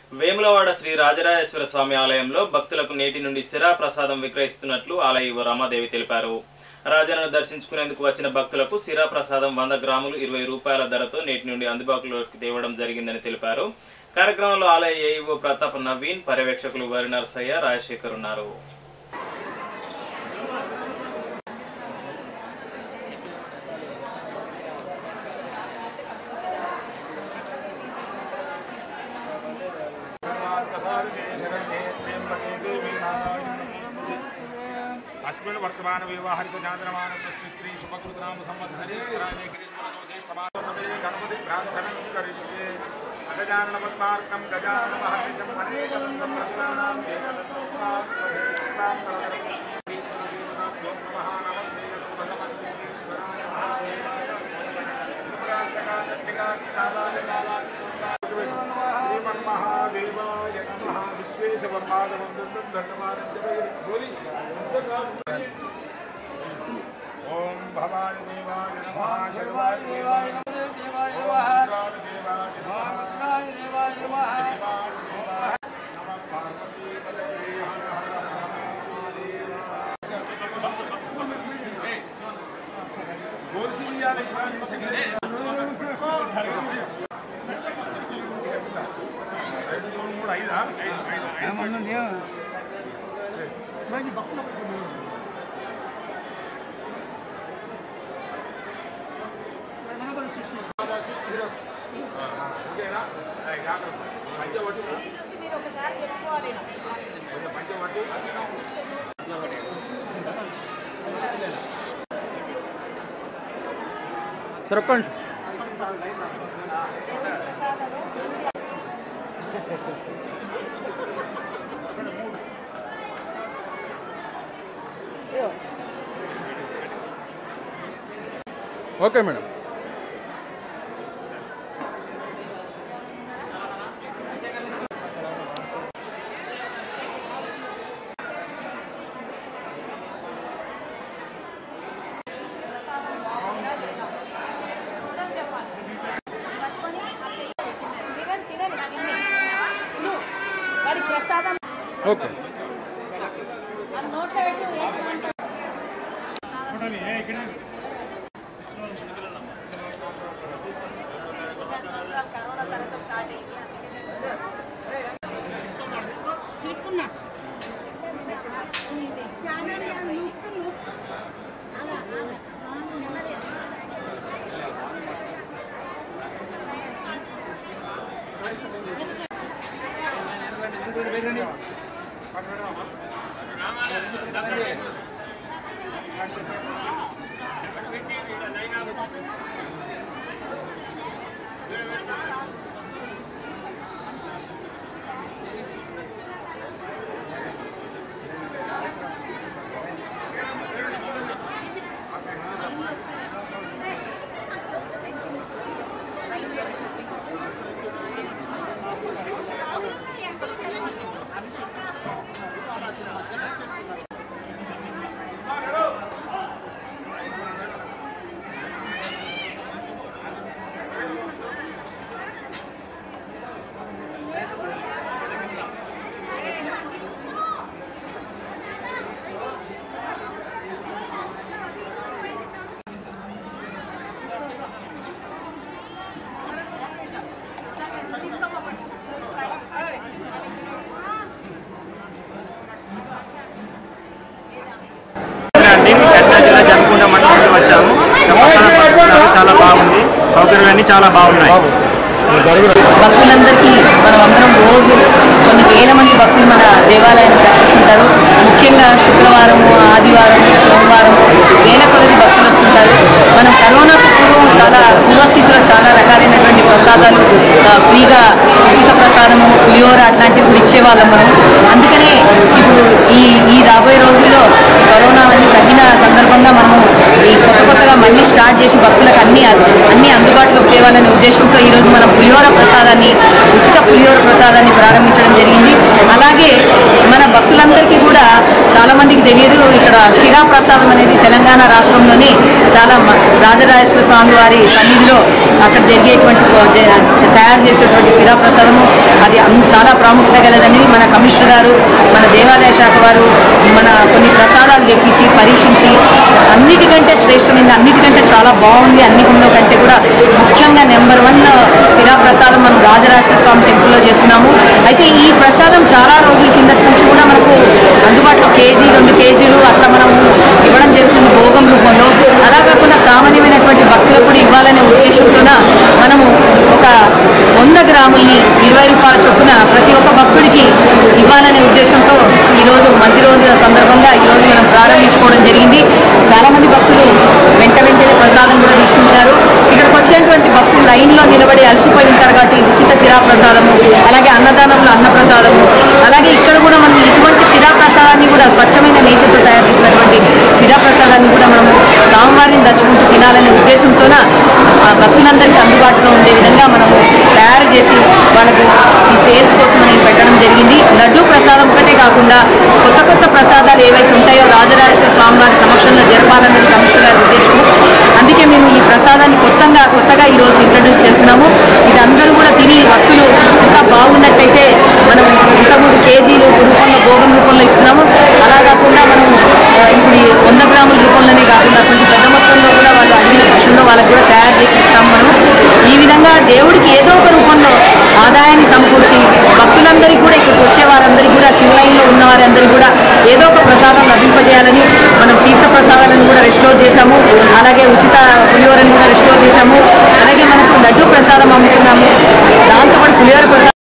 వేములవాడ శ్రీ రాజరాజేశ్వర స్వామి ఆలయంలో భక్తులకు నేటి నుండి సిరా ప్రసాదం విక్రయిస్తున్నట్లు ఆలయ ఈవో రమాదేవి తెలిపారు రాజాను దర్శించుకునేందుకు వచ్చిన భక్తులకు సిరా ప్రసాదం వంద గ్రాములు ఇరవై రూపాయల ధరతో నేటి నుండి అందుబాటులోకి తేవడం జరిగిందని తెలిపారు కార్యక్రమంలో ఆలయ ఏఈఓ ప్రతాప్ నవీన్ పర్యవేక్షకులు వరి నరసయ్య రాజశేఖర్ ఉన్నారు अस्मिन् वर्तमान व्यवहारिक चान्द्रमान षष्ठी स्त्री शुभकृतनाम संवत्सरे उत्तरायणे ग्रीष्मऋतौ ज्येष्ठमास समये गणपति प्रार्थनं करिष्ये अगजानन पद्मार्कं गजानन महर्निजम् अनेकदन्तं प्रतिमानाम् एकदन्तं उपास्महे शुक्लां कलकलं श्रीदेवतां सोम नमः नमस्ते अस्तु भगवते ईश्वराय श्रीमन्महादेवाय नमः विश्वेशवर्मादवन्दं धन्यवादं बोली ॐ भवाय देवाय नमः शर्वाय देवाय नमः ॐ रुद्राय देवाय नमः देवाय नमः नमः पार्वतीपतये हर हर महादेव गोरसियाले इब्राहिम सगळे ఐదు మూడు మూడు ఐదా ఐదు ఐదు ఐదు ఓకేనా జాగ్రత్త పంచవటి చూసి మీరు ఒకసారి చెప్పుకోవాలి పంచవటి సర్పంచ్ ఓకే మేడం తినండి తినండి తిను వాడి ప్రసాదం ఓకే అది నోట్లో పెట్టి ఏంటంటే కరోనా తర్వాత స్టార్ట్ అయింది తీసుకున్నా అండి కృష్ణా జిల్లా జమ్మికుంట మండలం నుంచి వచ్చాము ప్రసాద పరిస్థితులు చాలా బాగుంది సౌకర్యాలన్నీ చాలా బాగున్నాయి భక్తులందరికీ మనం అందరం రోజు కొన్ని వేల మంది భక్తులు మన దేవాలయాన్ని దర్శిస్తుంటారు ముఖ్యంగా శుక్రవారం ఆదివారం సోమవారం వేల కొద్ది భక్తులు వస్తుంటారు మనం కరోనాకు పూర్వం చాలా పూర్వస్థితిలో చాలా రకాలైనటువంటి ప్రసాదాలు ఆ, ఫ్రీగా ఉచిత ప్రసాదము పులిహోర అట్లాంటివి కూడా ఇచ్చేవాళ్ళం మనం అందుకనే ఇప్పుడు ఈ ఈ రాబోయే రోజుల్లో ఈ కరోనా అనేది తగ్గిన సందర్భంగా మనము ఈ కొత్త కొత్తగా మళ్ళీ స్టార్ట్ చేసి భక్తులకు అన్ని అన్ని అందుబాటులోకి తేవాలనే ఉద్దేశంతో ఈరోజు మనం పులిహోర ప్రసాదాన్ని ఉచిత పులిహోర ప్రసాదాన్ని ప్రారంభించడం జరిగింది అలాగే మన భక్తులందరికీ కూడా చాలా మందికి తెలియదు ఇక్కడ శిలా ప్రసాదం అనేది తెలంగాణ రాష్ట్రంలోని చాలా మ- రాజరాజేశ్వర స్వామి వారి సన్నిధిలో అక్కడ జరిగేటువంటి పో- జ- తయారు చేసేటువంటి శిలా ప్రసాదము అది అన్- చాలా ప్రాముఖ్యత గలదని మన కమిషనర్ గారు మన దేవాదాయ శాఖ వారు మన కొన్ని ప్రసాదాలు తెప్పించి పరీక్షించి అన్నిటికంటే శ్రేష్టమైంది అన్నిటికంటే చాలా బాగుంది అన్ని గుండె కంటే కూడా ముఖ్యంగా నెంబర్ వన్ శిలా ప్రసాదం మనం రాజరాజేశ్వర స్వామి టెంపుల్లో చేస్తున్నాము అయితే ఈ ప్రసాదం చాలా రోజుల కిందటి నుంచి కూడా మనకు అందుబాటులో కేజీ రెండు కేజీలు అట్లా మనం ఇవ్వడం జరుగుతుంది భోగం రూపంలో అలా కాకుండా సామాన్యమైనటువంటి భక్తులకు కూడా ఇవ్వాలనే ఉద్దేశంతోన మనము ఒక వంద గ్రాముల్ని ఇరవై రూపాయల చొప్పున ప్రతి ఒక్క భక్తుడికి ఇవ్వాలనే ఉద్దేశంతో ఈరోజు మంచి రోజుల సందర్భంగా ఈరోజు మనం ప్రారంభించుకోవడం జరిగింది చాలామంది భక్తులు వెంట వెంటనే ప్రసాదం కూడా తీసుకుంటారు ఇక్కడికి వచ్చేటువంటి భక్తులు లైన్లో నిలబడి అలసిపోయి ఉంటారు కాబట్టి ఉచిత శిరా ప్రసాదము అలాగే అన్నదానంలో అన్న ప్రసాదము అలాగే ఇక్కడ కూడా మనం ఇటువంటి శిరా ప్రసాదాన్ని కూడా స్వచ్ఛమైన నీటితో తయారు చేసినటువంటి శిరా ప్రసాదాన్ని కూడా మనము స్వామివారిని దచ్చుకుంటూ తినాలనే ఉద్దేశంతోన ఆ భక్తులందరికీ అందుబాటులో ఉండే విధంగా మనము తయారు చేసి వాళ్ళకు ఈ సేల్స్ కోసం మనం పెట్టడం జరిగింది లడ్డూ ప్రసాదం ఒకటే కాకుండా కొత్త కొత్త ప్రసాదాలు ఏవైతే ఉంటాయో రాజరాజేశ్వర స్వామివారి సమక్షంలో జరపాలన్నది కమిషనర్ గారి ఉద్దేశం అందుకే మేము ఈ ప్రసాదాన్ని కొత్తగా కొత్తగా ఈ రోజు ఇంట్రడ్యూస్ చేస్తున్నాము ఇది అందరూ కూడా తిని భక్తులు ఇంకా బాగున్నట్టయితే మనం ఇంతకుముందు కేజీలు రూపంలో భోగం రూపంలో ఇస్తున్నాము అలా కాకుండా మనం ఆ, ఇప్పుడు ఈ వంద గ్రాముల రూపంలోనే కాకుండా కొంచెం పెద్ద మొత్తంలో కూడా వాళ్ళు అడిగిన పక్షంలో వాళ్ళకి కూడా తయారు చేసి ఇస్తాం మనం ఈ విధంగా దేవుడికి ఏదో ఒక రూపంలో ఆదాయాన్ని సమకూర్చి భక్తులందరికీ కూడా ఇక్కడికి వచ్చే వారందరికీ కూడా క్యూ లైన్లో ఉన్న వారందరికీ కూడా ఏదో ఒక ప్రసాదం లభింపజేయాలని మనం తీర్థ ప్రసాదాలను కూడా రెస్టోర్ చేశాము అలాగే ఉచిత పులిహోరని కూడా రెస్టోర్ చేశాము అలాగే మనకు లడ్డు ప్రసాదం అమ్ముతున్నాము దాంతోపాటు పులిహోర ప్రసాదం